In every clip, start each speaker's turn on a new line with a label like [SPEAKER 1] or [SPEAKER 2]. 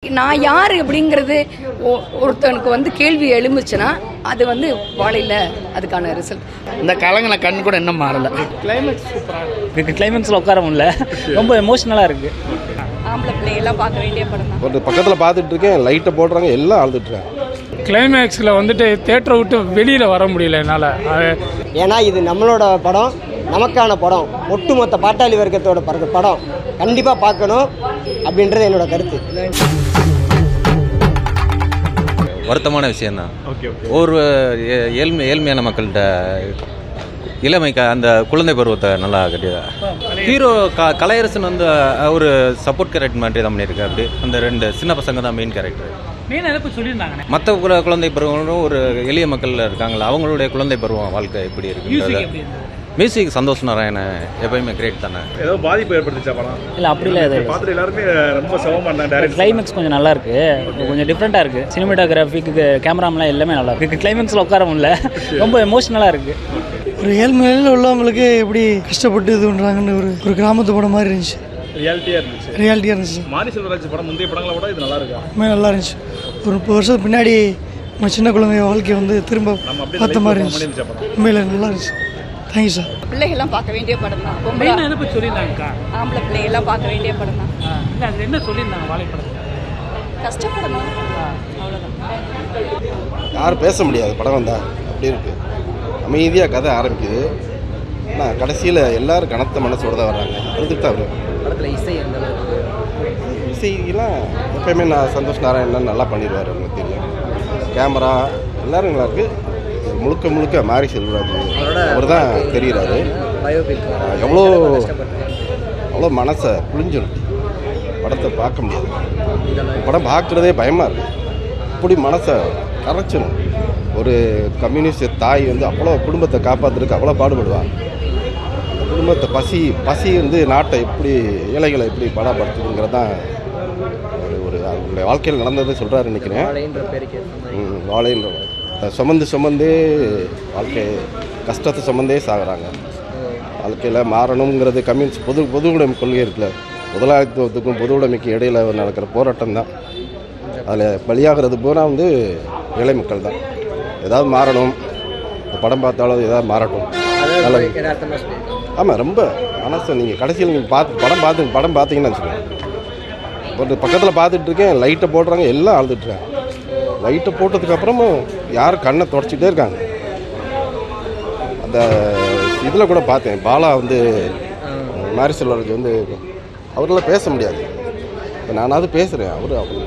[SPEAKER 1] நான் யார் அப்படிங்கிறது ஒ- ஒருத்தனுக்கு வந்து கேள்வி எழும்புச்சுன்னா அது வந்து வாழையில் அதுக்கான ரிசல்ட்
[SPEAKER 2] இந்த கலங்கின கண் கூட இன்னும் மாறல
[SPEAKER 3] இருக்குது கிளைமேக்ஸில் உட்கார முடியல ரொம்ப எமோஷ்னலாக இருக்குது
[SPEAKER 1] ஆம்பளை பிள்ளைங்கெல்லாம் பார்க்க வேண்டிய படம் தான்
[SPEAKER 4] ஒரு பக்கத்தில் பார்த்துட்டு இருக்கேன் லைட்டை போடுறாங்க எல்லாம் அழுதுட்டுருக்கேன்
[SPEAKER 5] கிளைமேக்ஸில் வந்துட்டு தேட்டரை விட்டு வெளியில் வர முடியல என்னால் அது
[SPEAKER 6] ஏன்னா இது நம்மளோட படம் நமக்கான படம் ஒட்டுமொத்த பாட்டாளி வர்க்கத்தோட பட- படம் கண்டிப்பாக பார்க்கணும் அப்படின்றது என்னோட கருத்து
[SPEAKER 7] வருத்தமான விஷயந்தான் ஒரு ஏ- ஏழ்மை ஏழ்மையான மக்கள்கிட்ட இளமைக்கு அந்த குழந்தை பருவத்தை நல்லா கட்டியதா ஹீரோ க கலையரசன் வந்து ஒரு சப்போர்ட் கேரக்டர் மாதிரி தான் பண்ணியிருக்கு அப்படி அந்த ரெண்டு சின்ன பசங்க தான் மெயின் கேரக்டர்
[SPEAKER 3] மெயின் எதப்பு சொல்லியிருந்தாங்கண்ணே
[SPEAKER 7] மற்ற குல குழந்தை பருவங்களும் ஒரு எளிய மக்கள் இருக்காங்களா அவங்களுடைய குழந்தை பருவம் வாழ்க்கை எப்படி
[SPEAKER 3] மியூசிக்
[SPEAKER 7] இருக்கு
[SPEAKER 3] எப்படி இருந்தது
[SPEAKER 7] மியூசிக் சந்தோஷ் நாராயணன் எப்பயுமே கிரேட் தானே
[SPEAKER 8] ஏதோ பாதிப்பு ஏற்படுத்துச்சா படம்
[SPEAKER 3] இல்லை அப்படிலாம் எதுவும் இல்லை
[SPEAKER 8] பார்த்துட்டு எல்லாருமே ரொம்ப சவமாக இருந்தாங்க டேரக்ட்
[SPEAKER 3] கிளைமேக்ஸ் கொஞ்சம் நல்லா இருக்கு கொஞ்சம் டிஃப்ரெண்ட்டாக இருக்குது சினிமாட்டோகிராஃபிக்கு கேமராமெலாம் எல்லாமே நல்லா இருக்கு கிளைமேக்ஸில் உட்கார முடியல ரொம்ப எமோஷ்னலாக இருக்குது
[SPEAKER 9] ஒரு ஏழ்மையில் உள்ளவங்களுக்கு எப்படி கஷ்டப்பட்டு இது பண்ணுறாங்கன்னு ஒரு ஒரு கிராமத்து படம் மாதிரி இருந்துச்சு
[SPEAKER 8] ரியாலிட்டியாக இருந்துச்சு
[SPEAKER 9] ரியாலிட்டியாக இருந்துச்சு
[SPEAKER 8] மாரி செல்வராஜ் படம் முந்தைய படங்களை விட இது நல்லா இருக்கா
[SPEAKER 9] உண்மையாக நல்லா இருந்துச்சு ஒரு முப்பது வருஷத்துக்கு பின்னாடி நம்ம சின்ன குழந்தை வாழ்க்கையை வந்து திரும்ப
[SPEAKER 8] நம்ம அப்படியே
[SPEAKER 9] பார்த்த
[SPEAKER 8] life
[SPEAKER 9] மாதிரி
[SPEAKER 8] பண்ண
[SPEAKER 9] இருந்துச்சு
[SPEAKER 8] மாதிரி இருந்துச்சா படம்
[SPEAKER 9] உண்மையில் நல்லா இருந்துச்சு தேங்க்யூ சார்
[SPEAKER 1] பிள்ளைகள்லாம் பார்க்க வேண்டிய படம் தான் பொம்பளை
[SPEAKER 3] மெயின் எதப்பு சொல்லியிருந்தாங்கக்கா
[SPEAKER 1] ஆம்பளை பிள்ளைங்கெல்லாம் பார்க்க வேண்டிய படம் தான்
[SPEAKER 3] இல்லை அது என்ன சொல்லியிருந்தாங்க வாழைப்படத்தில்
[SPEAKER 1] கஷ்டப்படணும் அவ்வளோதான்
[SPEAKER 4] யாரும் பேச முடியாது படம் வந்தா அப்படி இருக்கு அமைதியாக கதை ஆரம்பிக்குது ஆனால் கடைசியில் எல்லாரும் கனத்த மனசோட தான் வர்றாங்க அழுதுட்டு தான் வருவாங்க
[SPEAKER 6] படத்தில் இசை எந்த
[SPEAKER 4] இசையெல்லாம் எப்பயுமே நான் சந்தோஷ் நாராயணன் நல்லா பண்ணிடுவார் உங்களுக்கு தெரியும் கேமரா எல்லாரும் நல்லா இருக்கு முழுக்க முழுக்க மாரி செல்வராஜ் அவர் தான் தெரிகிறாரு எவ்வளோ அவ்வளோ மனசை புளிஞ்சிடும் படத்தை பார்க்க முடியாது படம் பார்க்குறதே பயமாக இருக்கு அப்படி மனசை கரைச்சிடும் ஒரு கம்யூனிஸ்ட் தாய் வந்து அவ்வளோ குடும்பத்தை காப்பாற்றுறதுக்கு அவ்வளோ பாடுபடுவா அந்த குடும்பத்தை பசி பசி வந்து நாட்டை எப்படி ஏழைகளை எப்படி பாடப்படுத்துதுங்கிறது தான் ஒரு ஒரு அவங்களுடைய வாழ்க்கையில் நடந்ததை சொல்கிறாரு நினைக்கிறேன் ம், வாழைன்ற அதை சுமந்து சுமந்து வாழ்க்கை கஷ்டத்தை சுமந்தே சாகுறாங்க வாழ்க்கையில் மாறணுங்கிறது கம்யூனிஸ்ட் பொது பொது உடைமை கொள்கை இருக்குல்ல முதலாளித்துவத்துக்கும் பொது உடைமைக்கும் இடையில நடக்கிற போராட்டம் தான் அதில் பலியாகிறது பூரா வந்து ஏழை மக்கள் தான் ஏதாவது மாறணும் இந்த படம் பார்த்தாலும் ஏதாவது மாறட்டும் நல்லது ஆமாம் ரொம்ப மனசு நீங்கள் கடைசியில் நீங்கள் பார்த்து படம் பார்த்து படம் பார்த்தீங்கன்னு வச்சுக்கோங்க ஒரு பக்கத்தில் பார்த்துட்டு இருக்கேன் லைட்டை போடுறாங்க எல்லாம் அழுதுட்டுருக்காங்க லைட்டை போட்டதுக்கு அப்புறமும் யாரும் கண்ணை தொடச்சிட்டே இருக்காங்க அந்த இதில் கூட பார்த்தேன் பாலா வந்து மாரி செல்வராஜ் வந்து அவரால் பேச முடியாது இப்ப நானாவது பேசுகிறேன் அவர் அவர்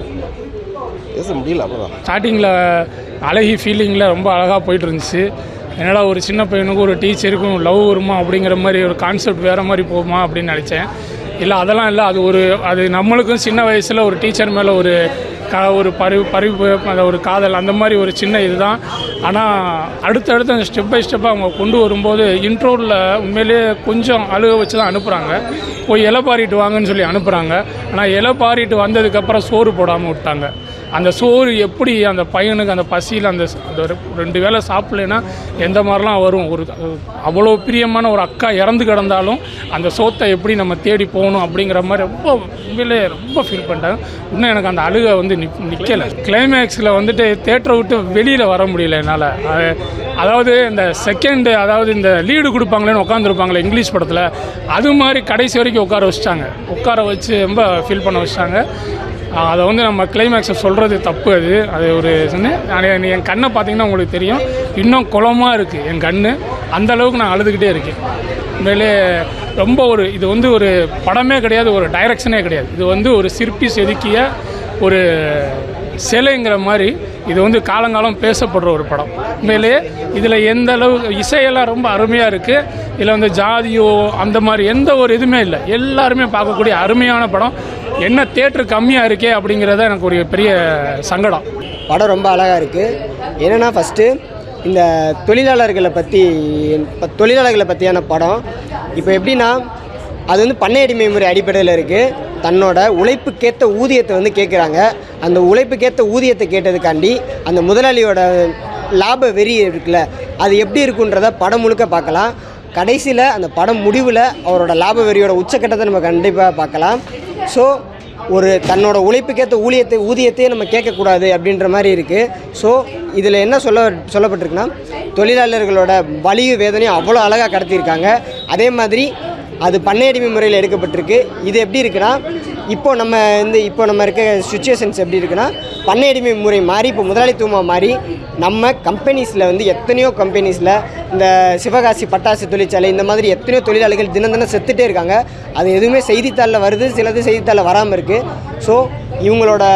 [SPEAKER 4] பேச முடியல அவ்வளோதான்
[SPEAKER 5] ஸ்டார்டிங்கில் அழகி ஃபீலிங்கில் ரொம்ப அழகாக போயிட்டு இருந்துச்சு என்னடா ஒரு சின்ன பையனுக்கும் ஒரு டீச்சருக்கும் லவ் வருமா அப்படிங்கிற மாதிரி ஒரு கான்செப்ட் வேறு மாதிரி போகுமா அப்படின்னு நினச்சேன் இல்லை அதெல்லாம் இல்லை அது ஒரு அது நம்மளுக்கும் சின்ன வயசில் ஒரு டீச்சர் மேலே ஒரு க ஒரு பரி பரிவு அந்த ஒரு காதல் அந்த மாதிரி ஒரு சின்ன இதுதான் ஆனால் அடுத்தடுத்து அந்த ஸ்டெப் பை ஸ்டெப்பாக அவங்க கொண்டு வரும்போது இன்ட்ரோவில் உண்மையிலேயே கொஞ்சம் அழுக வச்சு தான் அனுப்புகிறாங்க போய் இலை பாரிட்டு வாங்கன்னு சொல்லி அனுப்புகிறாங்க ஆனால் இலை பாரிட்டு வந்ததுக்கப்புறம் சோறு போடாமல் விட்டாங்க அந்த சோறு எப்படி அந்த பையனுக்கு அந்த பசியில் அந்த அந்த ஒரு ரெண்டு வேளை சாப்பிட்லனா எந்த மாதிரிலாம் வரும் ஒரு அவ்வளோ பிரியமான ஒரு அக்கா இறந்து கிடந்தாலும் அந்த சோத்தை எப்படி நம்ம தேடி போகணும் அப்படிங்கிற மாதிரி ரொம்ப உண்மையிலே ரொம்ப ஃபீல் பண்ணிட்டேன் இன்னும் எனக்கு அந்த அழுகை வந்து நிக் நிற்கலை கிளைமேக்ஸில் வந்துட்டு தேட்டரை விட்டு வெளியில் வர முடியல என்னால் அதாவது இந்த செகண்டு அதாவது இந்த லீடு கொடுப்பாங்களேன்னு உட்காந்துருப்பாங்களே இங்கிலீஷ் படத்தில் அது மாதிரி கடைசி வரைக்கும் உட்கார வச்சுட்டாங்க உட்கார வச்சு ரொம்ப ஃபீல் பண்ண வச்சுட்டாங்க ஆஹ் அதை வந்து நம்ம கிளைமேக்ஸை சொல்கிறது தப்பு அது அது ஒரு சொன்னேன் நான் என் என் கண்ணை பார்த்தீங்கன்னா உங்களுக்கு தெரியும் இன்னும் குளமாக இருக்குது என் கண் அந்த அளவுக்கு நான் அழுதுகிட்டே இருக்கேன் உண்மையிலே ரொம்ப ஒரு இது வந்து ஒரு படமே கிடையாது ஒரு டைரக்ஷனே கிடையாது இது வந்து ஒரு சிற்பி செதுக்கிய ஒரு சிலைங்கிற மாதிரி இது வந்து காலங்காலம் பேசப்படுற ஒரு படம் உண்மையிலேயே இதில் எந்த அளவு இசையெல்லாம் ரொம்ப அருமையாக இருக்குது இதில் வந்து ஜாதியோ அந்த மாதிரி எந்த ஒரு இதுவுமே இல்லை எல்லாருமே பார்க்கக்கூடிய அருமையான படம் என்ன தேட்டர் கம்மியாக இருக்கே அப்படிங்கிறத எனக்கு ஒரு பெரிய சங்கடம்
[SPEAKER 6] படம் ரொம்ப அழகாக இருக்குது என்னென்னா ஃபஸ்ட்டு இந்த தொழிலாளர்களை பற்றி ப- தொழிலாளர்களை பற்றியான படம் இப்போ எப்படின்னா அது வந்து பண்ணை அடிமை முறை அடிப்படையில் இருக்குது தன்னோட உழைப்புக்கேற்ற ஊதியத்தை வந்து கேட்குறாங்க அந்த உழைப்புக்கேற்ற ஊதியத்தை கேட்டதுக்காண்டி அந்த முதலாளியோட லாப வெறி இருக்குல்ல அது எப்படி இருக்குன்றத படம் முழுக்க பார்க்கலாம் கடைசியில் அந்த படம் முடிவில் அவரோட லாப வெறியோட உச்சக்கட்டத்தை நம்ம கண்டிப்பாக பார்க்கலாம் ஸோ ஒரு தன்னோட உழைப்புக்கேற்ற ஊழியத்தை ஊதியத்தையே நம்ம கேட்கக்கூடாது அப்படின்ற மாதிரி இருக்குது ஸோ இதில் என்ன சொல்ல சொல்லப்பட்டிருக்குன்னா தொழிலாளர்களோட வலியும் வேதனையும் அவ்வளோ அழகாக கடத்தியிருக்காங்க அதே மாதிரி அது பண்ணையடிமை முறையில் எடுக்கப்பட்டிருக்கு இது எப்படி இருக்குன்னா இப்போ நம்ம இந்த இப்போ நம்ம இருக்க சுச்சுவேஷன்ஸ் எப்படி இருக்குன்னா பண்ணையடிமை முறை மாறி இப்போ முதலாளித்துவமாக மாறி நம்ம கம்பெனிஸில் வந்து எத்தனையோ கம்பெனிஸில் இந்த சிவகாசி பட்டாசு தொழிற்சாலை இந்த மாதிரி எத்தனையோ தொழிலாளிகள் தினம் தினம் செத்துட்டே இருக்காங்க அது எதுவுமே செய்தித்தாளில் வருது சிலது செய்தித்தாளில் வராமல் இருக்குது ஸோ இவங்களோட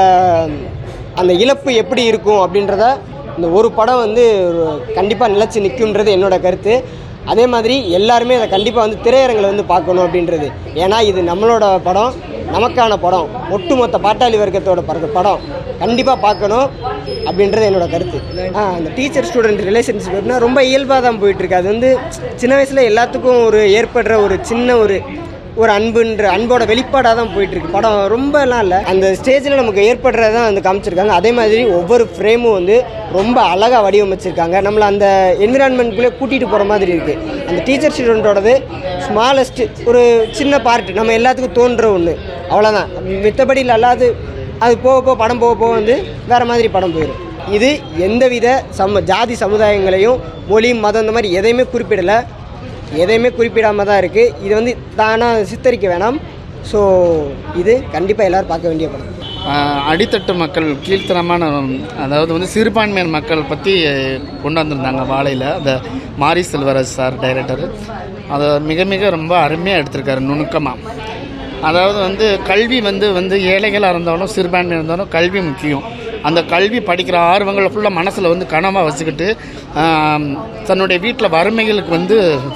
[SPEAKER 6] அந்த இழப்பு எப்படி இருக்கும் அப்படின்றத இந்த ஒரு படம் வந்து கண்டிப்பாக நிலச்சி நிற்கும்ன்றது என்னோட கருத்து அதே மாதிரி எல்லாருமே அதை கண்டிப்பாக வந்து திரையரங்கில் வந்து பார்க்கணும் அப்படின்றது ஏன்னா இது நம்மளோட படம் நமக்கான படம் ஒட்டுமொத்த பாட்டாளி வர்க்கத்தோட பட- படம் கண்டிப்பாக பார்க்கணும் அப்படின்றது என்னோட கருத்து ஆ அந்த டீச்சர் ஸ்டூடெண்ட் ரிலேஷன்ஷிப் எப்படின்னா ரொம்ப இயல்பாக தான் போயிட்டுருக்கு அது வந்து சின்ன வயசில் எல்லாத்துக்கும் ஒரு ஏற்படுற ஒரு சின்ன ஒரு ஒரு அன்புன்ற அன்போட வெளிப்பாடாக தான் போயிட்டுருக்கு படம் ரொம்பலாம் இல்லை அந்த ஸ்டேஜில் நமக்கு ஏற்படுறத தான் வந்து காமிச்சிருக்காங்க அதே மாதிரி ஒவ்வொரு ஃப்ரேமும் வந்து ரொம்ப அழகாக வடிவமைச்சிருக்காங்க நம்மளை அந்த என்விரான்மெண்ட்குள்ளே கூட்டிகிட்டு போகிற மாதிரி இருக்குது அந்த டீச்சர் ஸ்டூடெண்ட்டோடது ஸ்மாலஸ்ட் ஒரு சின்ன பார்ட் நம்ம எல்லாத்துக்கும் தோன்ற ஒன்று அவ்வளோதான் மித்தபடி அல்லாது அது போக போக படம் போக போக வந்து வேறு மாதிரி படம் போயிடும் இது எந்தவித சம ஜாதி சமுதாயங்களையும் மொழி மதம் இந்த மாதிரி எதையுமே குறிப்பிடலை எதையுமே குறிப்பிடாமல் தான் இருக்குது இது வந்து தானாக சித்தரிக்க வேணாம் ஸோ இது கண்டிப்பாக எல்லோரும் பார்க்க வேண்டிய படம்
[SPEAKER 2] ஆஹ் அடித்தட்டு மக்கள் கீழ்த்தரமான அதாவது வந்து சிறுபான்மையினர் மக்கள் பற்றி கொண்டு வந்திருந்தாங்க வாழையில் அந்த மாரி செல்வராஜ் சார் டைரக்டர் அதை மிக மிக ரொம்ப அருமையாக எடுத்திருக்காரு நுணுக்கமாக அதாவது வந்து கல்வி வந்து வந்து ஏழைகளாக இருந்தாலும் சிறுபான்மையாக இருந்தாலும் கல்வி முக்கியம் அந்த கல்வி படிக்கிற ஆர்வங்களை ஃபுல்லாக மனசில் வந்து கனவாக வச்சுக்கிட்டு ஆம், தன்னுடைய வீட்டில் வறுமைகளுக்கு வந்து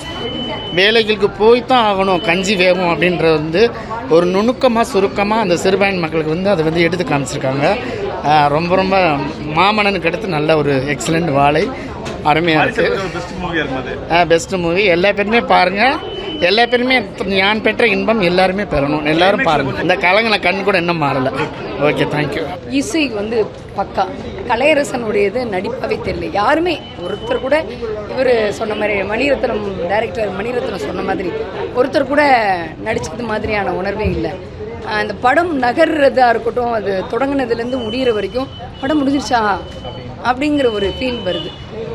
[SPEAKER 2] வேலைகளுக்கு போய் தான் ஆகணும் கஞ்சி வேகும் அப்படின்றது வந்து ஒரு நுணுக்கமாக சுருக்கமாக அந்த சிறுபான்மை மக்களுக்கு வந்து அதை வந்து எடுத்து காமிச்சிருக்காங்க ஆஹ் ரொம்ப ரொம்ப மாமன்னனுக்கு அடுத்து நல்ல ஒரு எக்ஸலண்ட் வாழை அருமையாக இருக்குது
[SPEAKER 8] பெஸ்ட் மூவியாக இருக்கும் அது
[SPEAKER 2] பெஸ்ட் மூவி எல்லா பேருமே பாருங்கள் எல்லா பேருமே ஞான் பெற்ற இன்பம் எல்லாருமே பெறணும் எல்லாரும் பாருங்கள் இந்த கலங்கின கண் கூட இன்னும் மாறலை ஓகே தேங்க்யூ
[SPEAKER 1] இசை வந்து பக்கா கலையரசனுடையது நடிப்பாகவே தெரியல யாருமே ஒருத்தர் கூட இவர் சொன்ன மாதிரி மணிரத்னம் டைரக்டர் மணிரத்னம் சொன்ன மாதிரி ஒருத்தர் கூட நடிச்சது மாதிரியான உணர்வே இல்லை ஆஹ் அந்த படம் நகர்றதா இருக்கட்டும் அது தொடங்கினதுலேருந்து முடிகிற வரைக்கும் படம் முடிஞ்சிருச்சா அப்படிங்கிற ஒரு ஃபீல் வருது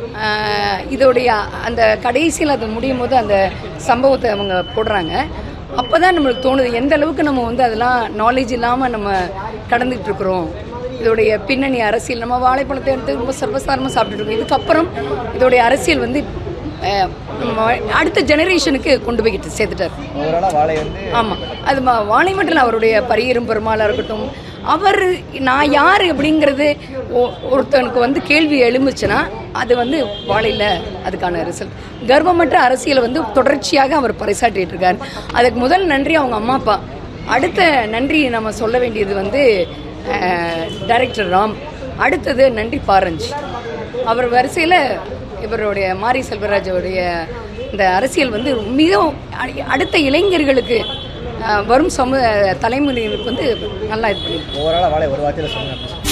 [SPEAKER 1] ஆஹ் இதோடைய அந்த கடைசியில் அது முடியும் போது அந்த சம்பவத்தை அவங்க போடுறாங்க அப்போ தான் நம்மளுக்கு தோணுது எந்த அளவுக்கு நம்ம வந்து அதெல்லாம் நாலேஜ் இல்லாமல் நம்ம கடந்துட்டு இருக்கிறோம் இதோடைய பின்னணி அரசியல் நம்ம வாழைப்பழத்தை எடுத்து ரொம்ப சர்வசாதாரணமாக சாப்பிட்டுட்டு இருக்கோம் இதுக்கப்புறம் இதோடைய அரசியல் வந்து அஹ், நம்ம அடுத்த ஜெனரேஷனுக்கு கொண்டு போய்கிட்டு சேர்த்துட்டார் ஆமாம் அது ம- வாழை மட்டும் இல்லை அவருடைய பரியரும் பெருமாளாக இருக்கட்டும் அவர் நான் யார் அப்படிங்கிறது ஒ- ஒருத்தனுக்கு வந்து கேள்வி எழும்புச்சுன்னா அது வந்து வாழையில் அதுக்கான ரிசல்ட் கர்வமற்ற அரசியலை வந்து தொடர்ச்சியாக அவர் பறைசாற்றிட்டு இருக்கார் அதுக்கு முதல் நன்றி அவங்க அம்மா அப்பா அடுத்த நன்றி நம்ம சொல்ல வேண்டியது வந்து டைரக்டர் ராம் அடுத்தது நன்றி பாரஞ்ச் அவர் வரிசையில் இவருடைய மாரி செல்வராஜோடைய இந்த அரசியல் வந்து மிகவும் அ- அடுத்த இளைஞர்களுக்கு அஹ், வரும் சமு தலைமுறையினருக்கு வந்து நல்லா இது பண்ணியிருக்கு
[SPEAKER 6] ஓவராலாக வாழை ஒரு வார்த்தையில் சொல்லுங்கள்